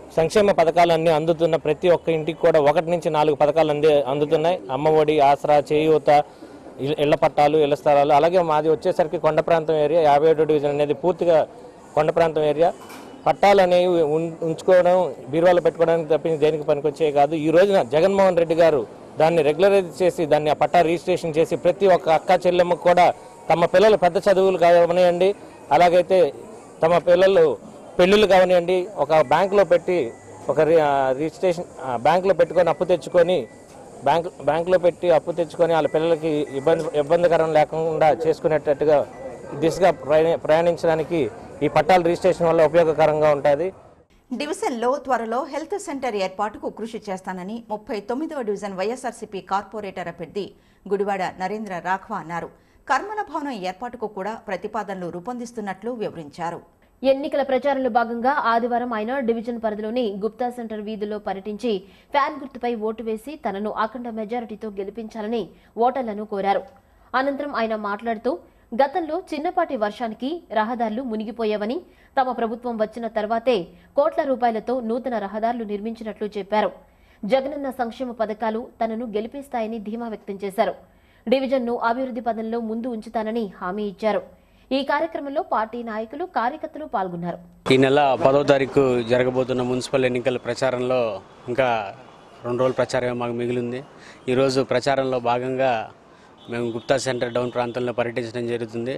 సంక్షేమ పథకాలన్నీ అందుతున్న ప్రతి ఒక్క ఇంటికి కూడా ఒకటి నుంచి నాలుగు పథకాలు అంది అందుతున్నాయి అమ్మఒడి ఆసరా చేయూత ఇళ్ళ- ఇళ్ల పట్టాలు ఇళ్ల స్థలాలు అలాగే మాది వచ్చేసరికి కొండ ప్రాంతం ఏరియా యాభై ఏడో డివిజన్ అనేది పూర్తిగా కొండ ప్రాంతం ఏరియా పట్టాలు అనేవి ఉం- ఉంచుకోవడం బీరువాలో పెట్టుకోవడానికి తప్పించి దేనికి పనికొచ్చే కాదు ఈ రోజున జగన్మోహన్ రెడ్డి గారు దాన్ని రెగ్యులరైజ్ చేసి దాన్ని ఆ పట్టా రిజిస్ట్రేషన్ చేసి ప్రతి ఒక్క అక్క చెల్లెమ్మకు కూడా తమ పిల్లలు పెద్ద చదువులు కావనివ్వండి అలాగైతే తమ పిల్లలు పెళ్ళిళ్ళు కావనివ్వండి ఒక బ్యాంకులో పెట్టి ఒక రి- ఆ, రిజిస్ట్రేషన్ ఆ, బ్యాంకులో పెట్టుకొని అప్పు తెచ్చుకొని బ్యాంక్ బ్యాంకులో పెట్టి అప్పు తెచ్చుకొని వాళ్ళ పిల్లలకి ఇబ్బంది ఇబ్బందికరం లేకుండా చేసుకునేటట్టుగా దిశగా ప్రయాణ- ప్రయాణించడానికి ఈ పట్టాల రిజిస్ట్రేషన్ వల్ల ఉపయోగకరంగా ఉంటుంది డివిజన్లో త్వరలో హెల్త్ సెంటర్ ఏర్పాటుకు కృషి చేస్తానని ముప్పై తొమ్మిదవ డివిజన్ వైఎస్ఆర్సీపీ కార్పొరేటర్ అభ్యర్థి గుడివాడ నరేంద్ర రాఘవ అన్నారు కర్మల భవనం ఏర్పాటుకు కూడా ప్రతిపాదనలు రూపొందిస్తున్నట్లు వివరించారు ఎన్నికల ప్రచారంలో భాగంగా ఆదివారం ఆయన డివిజన్ పరిధిలోని గుప్తా సెంటర్ వీధుల్లో పర్యటించి ఫ్యాన్ గుర్తుపై ఓటు వేసి తనను అఖండ మెజారిటీతో గెలిపించాలని ఓటర్లను కోరారు అనంతరం ఆయన మాట్లాడుతూ గతంలో చిన్నపాటి వర్షానికి రహదారులు మునిగిపోయావని తమ ప్రభుత్వం వచ్చిన తర్వాతే కోట్ల రూపాయలతో నూతన రహదారులు నిర్మించినట్లు చెప్పారు జగనన్న సంక్షేమ పథకాలు తనను గెలిపిస్తాయని ధీమా వ్యక్తం చేశారు డివిజన్ను అభివృద్ధి పదంలో ముందు ఉంచుతానని హామీ ఇచ్చారు ఈ కార్యక్రమంలో పార్టీ నాయకులు కార్యకర్తలు పాల్గొన్నారు ఈ నెల పదో తారీఖు జరగబోతున్న మున్సిపల్ ఎన్నికల ప్రచారంలో ఇంకా రెండు రోజుల ప్రచారమే మాకు మిగిలింది ఈరోజు ప్రచారంలో భాగంగా మేము గుప్తా సెంటర్ డౌన్ ప్రాంతంలో పర్యటించడం జరుగుతుంది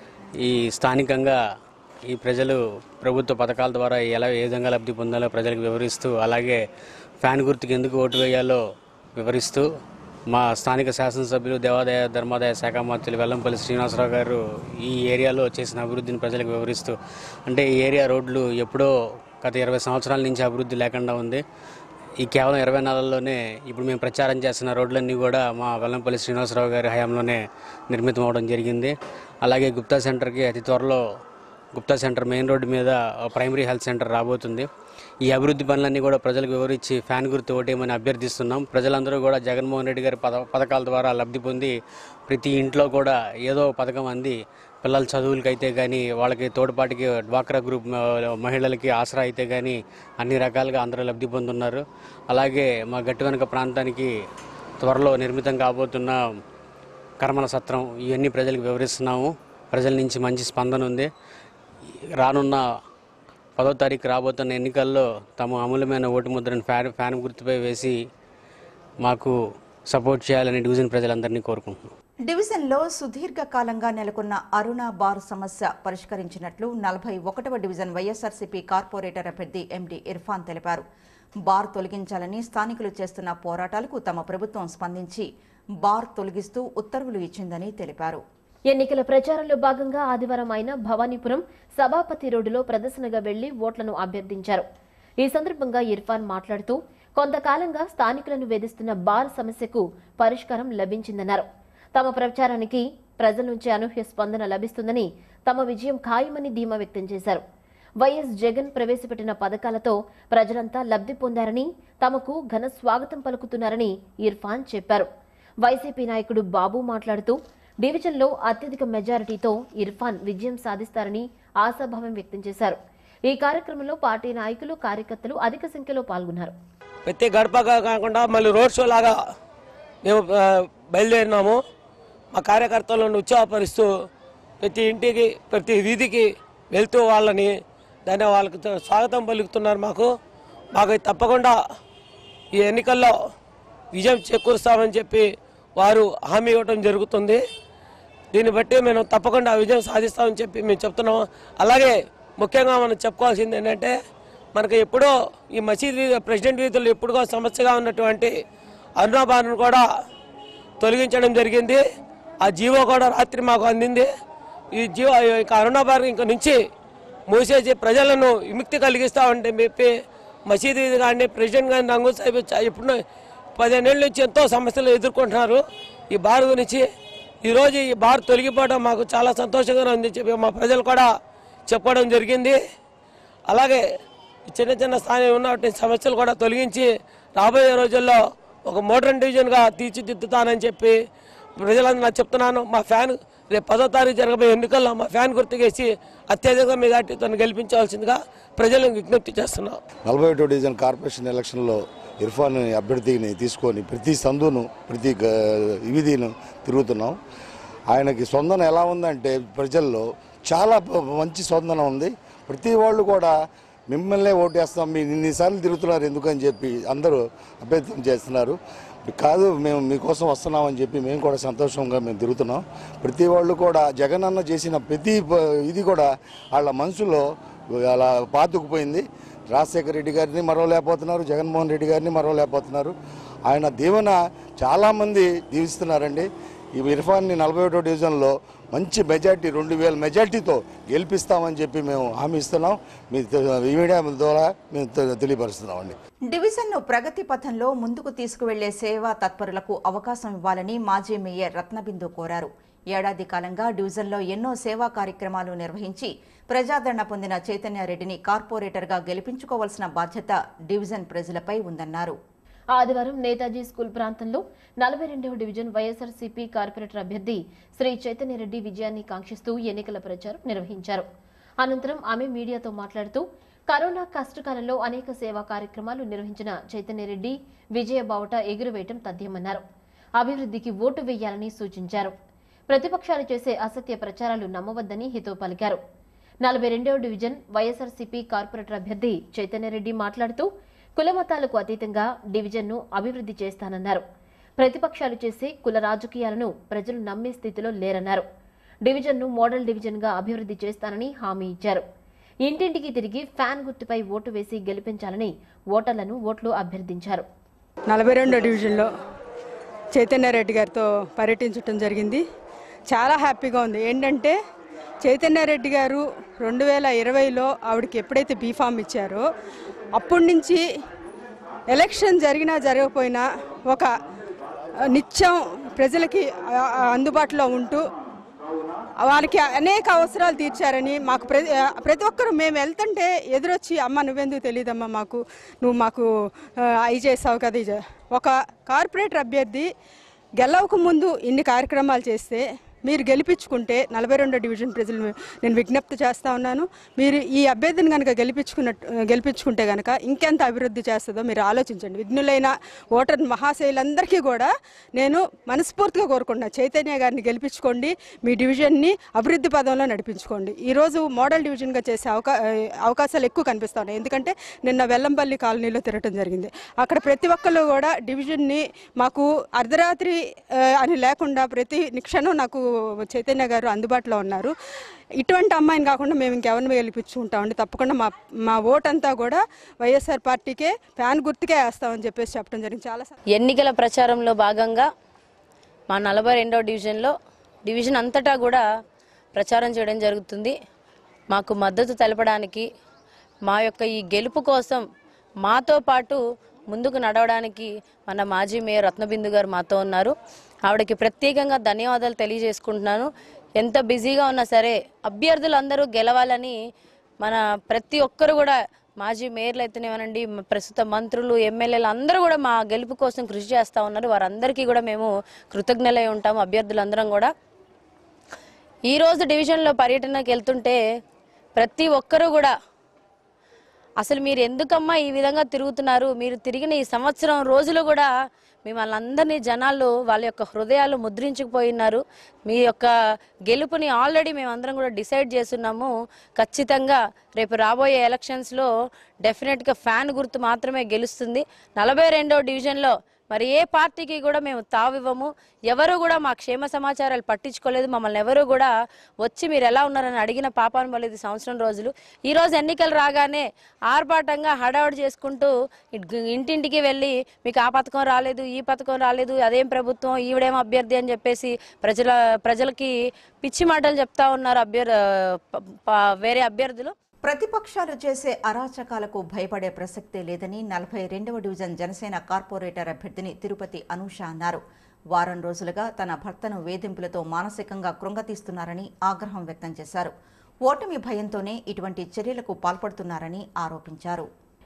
ఈ స్థానికంగా ఈ ప్రజలు ప్రభుత్వ పథకాల ద్వారా ఎలా ఏ విధంగా లబ్ధి పొందాలో ప్రజలకు వివరిస్తూ అలాగే ఫ్యాన్ గుర్తుకు ఎందుకు ఓటు వేయాలో వివరిస్తూ మా స్థానిక శాసనసభ్యులు దేవాదాయ ధర్మాదాయ శాఖ మంత్రులు వెల్లంపల్లి శ్రీనివాసరావు గారు ఈ ఏరియాలో చేసిన అభివృద్ధిని ప్రజలకు వివరిస్తూ అంటే ఈ ఏరియా రోడ్లు ఎప్పుడో గత ఇరవై సంవత్సరాల నుంచి అభివృద్ధి లేకుండా ఉంది ఈ కేవలం ఇరవై నెలల్లోనే ఇప్పుడు మేము ప్రచారం చేస్తున్న రోడ్లన్నీ కూడా మా వెల్లంపల్లి శ్రీనివాసరావు గారి హయాంలోనే నిర్మితం అవడం జరిగింది అలాగే గుప్తా సెంటర్కి అతి త్వరలో గుప్తా సెంటర్ మెయిన్ రోడ్డు మీద ప్రైమరీ హెల్త్ సెంటర్ రాబోతుంది ఈ అభివృద్ధి పనులన్నీ కూడా ప్రజలకు వివరించి ఫ్యాన్ గుర్తు ఓటేయమని అభ్యర్థిస్తున్నాం ప్రజలందరూ కూడా జగన్మోహన్ రెడ్డి గారి పథ పథకాల ద్వారా లబ్ధి పొంది ప్రతి ఇంట్లో కూడా ఏదో ఒక పథకం అంది పిల్లల చదువులకైతే కానీ వాళ్ళకి తోడ్పాటికి డ్వాక్రా గ్రూప్ మ- మహిళలకి ఆసరా అయితే కానీ అన్ని రకాలుగా అందరూ లబ్ధి పొందున్నారు అలాగే మా గట్టి వెనక ప్రాంతానికి త్వరలో నిర్మితం కాబోతున్న కర్మల సత్రం ఇవన్నీ ప్రజలకు వివరిస్తున్నాము ప్రజల నుంచి మంచి స్పందన ఉంది రానున్న పదో తారీఖు రాబోతున్న ఎన్నికల్లో తమ అమూల్యమైన ఓటు ముద్రను ఫ్యాన్ ఫ్యాన్ గుర్తుపై వేసి మాకు సపోర్ట్ చేయాలని డివిజన్ ప్రజలందరినీ కోరుకుంటున్నాం డివిజన్లో సుదీర్ఘకాలంగా నెలకొన్న అరుణ బార్ సమస్య పరిష్కరించినట్లు నలభై ఒకటవ డివిజన్ వైఎస్ఆర్సీపీ కార్పొరేటర్ అభ్యర్థి ఎండి ఇర్ఫాన్ తెలిపారు బార్ తొలగించాలని స్థానికులు చేస్తున్న పోరాటాలకు తమ ప్రభుత్వం స్పందించి బార్ తొలగిస్తూ ఉత్తర్వులు ఇచ్చిందని తెలిపారు ఎన్నికల ప్రచారంలో భాగంగా ఆదివారం ఆయన భవానీపురం సభాపతి రోడ్డులో ప్రదర్శనగా వెళ్లి ఓట్లను అభ్యర్థించారు ఈ సందర్భంగా ఇర్ఫాన్ మాట్లాడుతూ కొంతకాలంగా స్థానికులను వేధిస్తున్న బార్ సమస్యకు పరిష్కారం లభించిందన్నారు తమ ప్రచారానికి ప్రజల నుంచి అనూహ్య స్పందన లభిస్తుందని తమ విజయం ఖాయమని ధీమా వ్యక్తం చేశారు వైఎస్ జగన్ ప్రవేశపెట్టిన పథకాలతో ప్రజలంతా లబ్ధి పొందారని తమకు ఘన స్వాగతం పలుకుతున్నారని ఇర్ఫాన్ చెప్పారు వైసీపీ నాయకుడు బాబు మాట్లాడుతూ డివిజన్లో అత్యధిక మెజారిటీతో ఇర్ఫాన్ విజయం సాధిస్తారని ఆశాభావం వ్యక్తం చేశారు ఈ కార్యక్రమంలో పార్టీ నాయకులు కార్యకర్తలు అధిక సంఖ్యలో పాల్గొన్నారు ప్రతి గడపగా కాకుండా మళ్ళీ రోడ్ షో లాగా మేము ఆ, బయలుదేరినాము మా కార్యకర్తలను ఉత్సాహపరుస్తూ ప్రతి ఇంటికి ప్రతి వీధికి వెళ్తూ వాళ్ళని దాన్ని వాళ్ళకి త- స్వాగతం పలుకుతున్నారు మాకు మాకు తప్పకుండా ఈ ఎన్నికల్లో విజయం చేకూరుస్తామని చెప్పి వారు హామీ ఇవ్వడం జరుగుతుంది దీన్ని బట్టి మేము తప్పకుండా విజయం సాధిస్తామని చెప్పి మేము చెప్తున్నాం అలాగే ముఖ్యంగా మనం చెప్పుకోవాల్సింది ఏంటంటే మనకు ఎప్పుడో ఈ మసీద్ వీధి ప్రెసిడెంట్ వీధులు ఎప్పుడుగో సమస్యగా ఉన్నటువంటి అరుణాబాను కూడా తొలగించడం జరిగింది ఆ జీవో కూడా రాత్రి మాకు అందింది ఈ జీవో ఇక అరుణాబాన్ ఇంక నుంచి మూసేసి ప్రజలను విముక్తి కలిగిస్తామంటే చెప్పి మసీద్ వీధి కానీ ప్రెసిడెంట్ కానీ రంగు సాహిబ్ చ- ఇప్పుడు పదిహేనేళ్ళ నుంచి ఎంతో సమస్యలు ఎదుర్కొంటున్నారు ఈ బార్ గురించి ఈరోజు ఈ బార్ తొలగిపోవడం మాకు చాలా సంతోషంగా ఉంది చెప్పి మా ప్రజలు కూడా చెప్పడం జరిగింది అలాగే ఈ చిన్న చిన్న స్థాయి ఉన్నటువంటి సమస్యలు కూడా తొలగించి రాబోయే రోజుల్లో ఒక మోడర్న్ డివిజన్గా తీర్చిదిద్దుతానని చెప్పి ప్రజలందరూ నాకు చెప్తున్నాను మా ఫ్యాన్ రేపు పదో తారీఖు జరగబోయే ఎన్నికల్లో మా ఫ్యాన్ గుర్తుకేసి అత్యధిక మెజార్టీతో గెలిపించవలసిందిగా ప్రజలను విజ్ఞప్తి చేస్తున్నాం నలభై ఒకటో డివిజన్ కార్పొరేషన్ ఎలక్షన్లో ఇర్ఫాన్ అభ్యర్థిని తీసుకొని ప్రతి సందును ప్రతి గ- వీధిను తిరుగుతున్నాం ఆయనకి స్పందన ఎలా ఉందంటే ప్రజల్లో చాలా ప- మంచి స్పందన ఉంది ప్రతి వాళ్ళు కూడా మిమ్మల్నే ఓటేస్తాం మీరు ఇన్నిసార్లు తిరుగుతున్నారు ఎందుకని చెప్పి అందరూ అభ్యర్థన చేస్తున్నారు కాదు మేము మీకోసం వస్తున్నామని చెప్పి మేము కూడా సంతోషంగా మేము తిరుగుతున్నాం ప్రతి వాళ్ళు కూడా జగన్ అన్న చేసిన ప్రతి ప- ఇది కూడా వాళ్ళ మనసులో అలా పాతుకుపోయింది రాజశేఖర రెడ్డి గారిని మరవలేకపోతున్నారు జగన్మోహన్ రెడ్డి గారిని మరవలేకపోతున్నారు ఆయన దీవెన చాలామంది దీవిస్తున్నారండి ఈ ఇర్ఫాన్ని నలభై ఒకటో డివిజన్లో మంచి మెజార్టీ రెండు వేల మెజార్టీతో గెలిపిస్తామని చెప్పి మేము హామీ ఇస్తున్నాం మీ ఈ మీడియా ద్వారా మేము తె- తెలియపరుస్తున్నామండి డివిజన్ను ప్రగతి పథంలో ముందుకు తీసుకువెళ్లే సేవా తత్పరులకు అవకాశం ఇవ్వాలని మాజీ మేయర్ రత్నబిందు కోరారు ఏడాది కాలంగా డివిజన్లో ఎన్నో సేవా కార్యక్రమాలు నిర్వహించి ప్రజాదరణ పొందిన చైతన్యారెడ్డిని కార్పొరేటర్గా గెలిపించుకోవాల్సిన బాధ్యత డివిజన్ ప్రజలపై ఉందన్నారు ఆదివారం నేతాజీ స్కూల్ ప్రాంతంలో నలభై రెండవ డివిజన్ వైఎస్ఆర్సీపీ కార్పొరేటర్ అభ్యర్థి శ్రీ చైతన్యరెడ్డి విజయాన్ని కాంక్షిస్తూ ఎన్నికల ప్రచారం నిర్వహించారు అనంతరం ఆమె మీడియాతో మాట్లాడుతూ కరోనా కష్టకాలంలో అనేక సేవా కార్యక్రమాలు నిర్వహించిన చైతన్యరెడ్డి విజయ బావుట ఎగురువేయటం తథ్యమన్నారు అభివృద్ధికి ఓటు వేయాలని సూచించారు ప్రతిపక్షాలు చేసే అసత్య ప్రచారాలు నమ్మవద్దని హితవు పలికారు నలభై రెండవ డివిజన్ వైఎస్ఆర్సీపీ కార్పొరేటర్ అభ్యర్థి చైతన్యరెడ్డి మాట్లాడుతూ కులమతాలకు అతీతంగా డివిజన్ను అభివృద్ధి చేస్తానన్నారు ప్రతిపక్షాలు చేసే కుల రాజకీయాలను ప్రజలు నమ్మే స్థితిలో లేరన్నారు డివిజన్ను మోడల్ డివిజన్గా అభివృద్ధి చేస్తానని హామీ ఇచ్చారు ఇంటింటికి తిరిగి ఫ్యాన్ గుర్తుపై ఓటు వేసి గెలిపించాలని ఓటర్లను ఓట్లు అభ్యర్థించారు నలభై రెండో డివిజన్లో చైతన్యారెడ్డి గారితో పర్యటించడం జరిగింది చాలా హ్యాపీగా ఉంది ఏంటంటే చైతన్యారెడ్డి గారు రెండు వేల ఇరవైలో ఆవిడకి ఎప్పుడైతే బీఫామ్ ఇచ్చారో అప్పటి నుంచి ఎలక్షన్ జరిగినా జరగకపోయినా ఒక నిత్యం ప్రజలకి ఆ- ఆ అందుబాటులో ఉంటూ వాళ్ళకి అనేక అవసరాలు తీర్చారని మాకు ప్రతి ప్రతి ఒక్కరు మేము వెళ్తుంటే ఎదురొచ్చి అమ్మ నువ్వెందుకు తెలియదమ్మా మాకు నువ్వు మాకు ఆ, అయి చేసావు కదా ఇది చే-" ఒక కార్పొరేటర్ అభ్యర్థి గెలవక ముందు ఇన్ని కార్యక్రమాలు చేస్తే మీరు గెలిపించుకుంటే నలభై రెండో డివిజన్ ప్రజలు నేను విజ్ఞప్తి చేస్తా ఉన్నాను మీరు ఈ అభ్యర్థిని కనుక గెలిపించుకున్నట్టు గెలిపించుకుంటే కనుక ఇంకెంత అభివృద్ధి చేస్తుందో మీరు ఆలోచించండి విఘ్నులైన ఓటర్ మహాశైలందరికీ కూడా నేను మనస్ఫూర్తిగా కోరుకుంటున్నాను చైతన్య గారిని గెలిపించుకోండి మీ డివిజన్ని అభివృద్ధి పదంలో నడిపించుకోండి ఈరోజు మోడల్ డివిజన్గా చేసే అవకా అవకాశాలు ఎక్కువ కనిపిస్తా ఉన్నాయి ఎందుకంటే నిన్న వెల్లంపల్లి కాలనీలో తిరగటం జరిగింది అక్కడ ప్రతి ఒక్కళ్ళు కూడా డివిజన్ని మాకు అర్ధరాత్రి ఆ, అని లేకుండా ప్రతి నిక్షణం నాకు చైతన్య గారు అందుబాటులో ఉన్నారు ఇటువంటి అమ్మాయిని కాకుండా మేము ఇంకెవరిని గెలిపించుకుంటామండి తప్పకుండా మా మా ఓటంతా కూడా వైఎస్ఆర్ పార్టీకే ఫ్యాన్ గుర్తుకే వేస్తామని చెప్పేసి చెప్పడం జరిగింది చాలా సం- ఎన్నికల ప్రచారంలో భాగంగా మా నలభై రెండవ డివిజన్లో డివిజన్ అంతటా కూడా ప్రచారం చేయడం జరుగుతుంది మాకు మద్దతు తెలపడానికి మా యొక్క ఈ గెలుపు కోసం మాతో పాటు ముందుకు నడవడానికి మన మాజీ మేయర్ రత్నబిందు గారు మాతో ఉన్నారు ఆవిడకి ప్రత్యేకంగా ధన్యవాదాలు తెలియజేసుకుంటున్నాను ఎంత బిజీగా ఉన్నా సరే అభ్యర్థులందరూ గెలవాలని మన ప్రతి ఒక్కరు కూడా మాజీ మేయర్లు అయితేనేమనండి మ- ప్రస్తుత మంత్రులు ఎమ్మెల్యేలు అందరూ కూడా మా గెలుపు కోసం కృషి చేస్తూ ఉన్నారు వారందరికీ కూడా మేము కృతజ్ఞలై ఉంటాము అభ్యర్థులందరం కూడా ఈరోజు డివిజన్లో పర్యటనకు వెళ్తుంటే ప్రతి ఒక్కరూ కూడా అసలు మీరు ఎందుకమ్మా ఈ విధంగా తిరుగుతున్నారు మీరు తిరిగిన ఈ సంవత్సరం రోజులు కూడా మిమ్మల్ని అందరినీ జనాలు వాళ్ళ యొక్క హృదయాలు ముద్రించుకుపోయినారు మీ యొక్క గెలుపుని ఆల్రెడీ మేమందరం కూడా డిసైడ్ చేస్తున్నాము ఖచ్చితంగా రేపు రాబోయే ఎలక్షన్స్లో డెఫినెట్గా ఫ్యాన్ గుర్తు మాత్రమే గెలుస్తుంది నలభై రెండో డివిజన్లో మరి ఏ పార్టీకి కూడా మేము తావివ్వము ఎవరు కూడా మా క్షేమ సమాచారాలు పట్టించుకోలేదు మమ్మల్ని ఎవరు కూడా వచ్చి మీరు ఎలా ఉన్నారని అడిగిన పాపాను పోలేదు ఈ సంవత్సరం రోజులు ఈ రోజు ఎన్నికలు రాగానే ఆర్భాటంగా హడావుడి చేసుకుంటూ ఇట్- ఇంటింటికి వెళ్ళి మీకు ఆ పథకం రాలేదు ఈ పథకం రాలేదు అదేం ప్రభుత్వం ఈవిడేం అభ్యర్థి అని చెప్పేసి ప్రజల ప్రజలకి పిచ్చి మాటలు చెప్తా ఉన్నారు అభ్యర్ ప- ప- వేరే అభ్యర్థులు ప్రతిపక్షాలు చేసే అరాచకాలకు భయపడే ప్రసక్తే లేదని నలభై రెండవ డివిజన్ జనసేన కార్పొరేటర్ అభ్యర్థిని తిరుపతి అనూష అన్నారు వారం రోజులుగా తన భర్తను వేధింపులతో మానసికంగా కృంగతీస్తున్నారని ఆగ్రహం వ్యక్తం చేశారు ఓటమి భయంతోనే ఇటువంటి చర్యలకు పాల్పడుతున్నారని ఆరోపించారు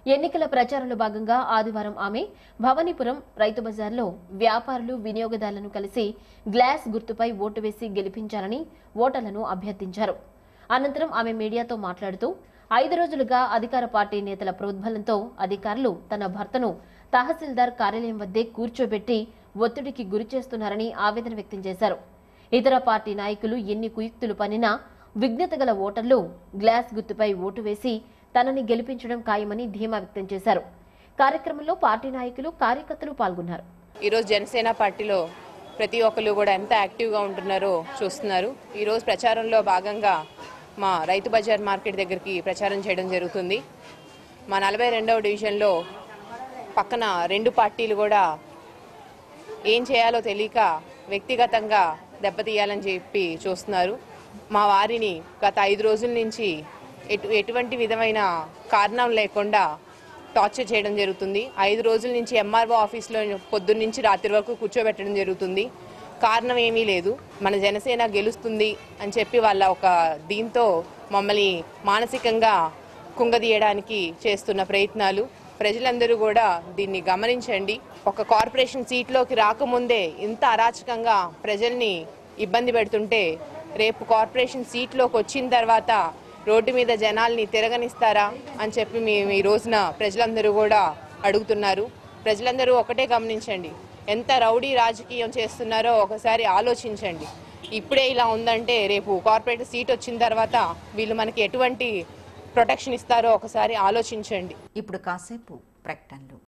ఎన్నికల ప్రచారంలో భాగంగా ఆదివారం ఆమె భవానీపురం రైతు బజార్లో వ్యాపారులు వినియోగదారులను కలిసి గ్లాస్ గుర్తుపై ఓటు వేసి గెలిపించాలని ఓటర్లను అభ్యర్థించారు అనంతరం ఆమె మీడియాతో మాట్లాడుతూ ఐదు రోజులుగా అధికార పార్టీ నేతల ప్రోద్బలంతో అధికారులు తన భర్తను తహసీల్దార్ కార్యాలయం వద్దే కూర్చోబెట్టి ఒత్తిడికి గురి చేస్తున్నారని ఆవేదన వ్యక్తం చేశారు ఇతర పార్టీ నాయకులు ఎన్ని కుయుక్తులు పనినా విఘ్నత గల ఓటర్లు గ్లాస్ గుర్తుపై ఓటు వేసి తనని గెలిపించడం ఖాయమని ధీమా వ్యక్తం చేశారు కార్యక్రమంలో పార్టీ నాయకులు కార్యకర్తలు పాల్గొన్నారు ఈరోజు జనసేన పార్టీలో ప్రతి ఒక్కరు కూడా ఎంత యాక్టివ్గా ఉంటున్నారో చూస్తున్నారు ఈరోజు ప్రచారంలో భాగంగా మా రైతు బజార్ మార్కెట్ దగ్గరికి ప్రచారం చేయడం జరుగుతుంది మా నలభై రెండవ డివిజన్లో పక్కన రెండు పార్టీలు కూడా ఏం చేయాలో తెలియక వ్యక్తిగతంగా దెబ్బతీయాలని చెప్పి చూస్తున్నారు మా వారిని గత ఐదు రోజుల నుంచి ఎటు ఎటువంటి విధమైన కారణం లేకుండా టార్చర్ చేయడం జరుగుతుంది ఐదు రోజుల నుంచి ఎంఆర్ఓ ఆఫీస్లో పొద్దున్న నుంచి రాత్రి వరకు కూర్చోబెట్టడం జరుగుతుంది కారణం ఏమీ లేదు మన జనసేన గెలుస్తుంది అని చెప్పి వాళ్ళ ఒక దీంతో మమ్మల్ని మానసికంగా కుంగదీయడానికి చేస్తున్న ప్రయత్నాలు ప్రజలందరూ కూడా దీన్ని గమనించండి ఒక కార్పొరేషన్ సీట్లోకి రాకముందే ఇంత అరాచకంగా ప్రజల్ని ఇబ్బంది పెడుతుంటే రేపు కార్పొరేషన్ సీట్లోకి వచ్చిన తర్వాత రోడ్డు మీద జనాల్ని తిరగనిస్తారా అని చెప్పి మేము ఈ రోజున ప్రజలందరూ కూడా అడుగుతున్నారు ప్రజలందరూ ఒకటే గమనించండి ఎంత రౌడీ రాజకీయం చేస్తున్నారో ఒకసారి ఆలోచించండి ఇప్పుడే ఇలా ఉందంటే రేపు కార్పొరేట్ సీట్ వచ్చిన తర్వాత వీళ్ళు మనకి ఎటువంటి ప్రొటెక్షన్ ఇస్తారో ఒకసారి ఆలోచించండి ఇప్పుడు కాసేపు ప్రకటనలు